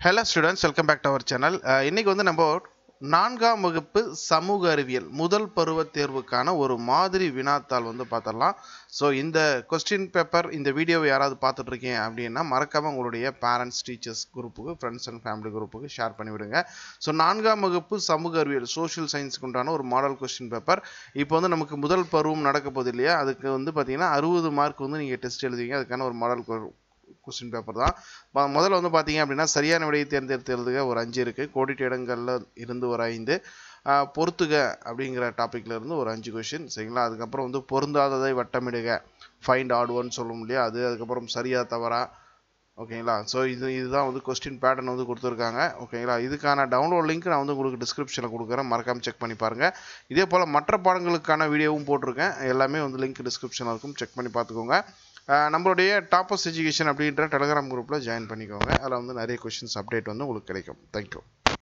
hello students welcome back to our channel இன்னைக்கு வந்து நம்ம நான்காம் வகுப்பு சமூக அறிவியல் முதல் பருவ தேர்வுக்கான ஒரு மாதிரி வினாத்தாள் வந்து பார்த்துடலாம் ஸோ இந்த கொஸ்டின் பேப்பர் இந்த வீடியோவை யாராவது பார்த்துட்டு இருக்கீங்க அப்படின்னா மறக்காம உங்களுடைய பேரண்ட்ஸ் டீச்சர்ஸ் குரூப்புக்கு ஃப்ரெண்ட்ஸ் அண்ட் ஃபேமிலி குரூப்புக்கு ஷேர் பண்ணி விடுங்க ஸோ நான்காம் வகுப்பு சமூக அறிவியல் சோஷியல் சயின்ஸ்க்கு உண்டான ஒரு மாடல் கொஸ்டின் பேப்பர் இப்போ வந்து நமக்கு முதல் பருவம் நடக்க போகுது இல்லையா அதுக்கு வந்து பார்த்தீங்கன்னா அறுபது மார்க் வந்து நீங்கள் டெஸ்ட் எழுதுவீங்க அதுக்கான ஒரு மாடல் கொஸ்டின் பேப்பர் தான் ம- முதல்ல வந்து பார்த்தீங்க அப்படின்னா சரியான விடையை தேர்ந்தெடுத்து எழுதுக ஒரு அஞ்சு இருக்குது கோடிட்ட இடங்கள்ல இருந்து ஒரு ஐந்து ஆஹ் பொறுத்துக அப்படிங்கிற டாப்பிக்ல இருந்து ஒரு அஞ்சு கொஷின் சரிங்களா அதுக்கப்புறம் வந்து பொருந்தாததை வட்டமிடுக ஃபைண்ட் ஆட் ஒன் சொல்லும் இல்லையா அது அதுக்கப்புறம் சரியா தவறா ஓகேங்களா ஸோ இது இதுதான் வந்து கொஸ்டின் பேட்டர்ன் வந்து கொடுத்துருக்காங்க ஓகேங்களா இதுக்கான டவுன்லோட் லிங்க் நான் வந்து உங்களுக்கு டிஸ்கிரிப்ஷனில் கொடுக்குறேன் மறக்காம செக் பண்ணி பாருங்கள் இதே போல் மற்ற பாடங்களுக்கான வீடியோவும் போட்டிருக்கேன் எல்லாமே வந்து லிங்க் டிஸ்கிரிப்ஷனில் இருக்கும் செக் பண்ணி பார்த்துக்கோங்க ஆஹ் நம்மளுடைய டாப்பர்ஸ் எஜுகேஷன் அப்படின்ற டெலிகிராம் குரூப்பில் ஜாயின் பண்ணிக்கோங்க அதில் வந்து நிறைய கொஷின்ஸ் அப்டேட் வந்து உங்களுக்கு கிடைக்கும் தேங்க்யூ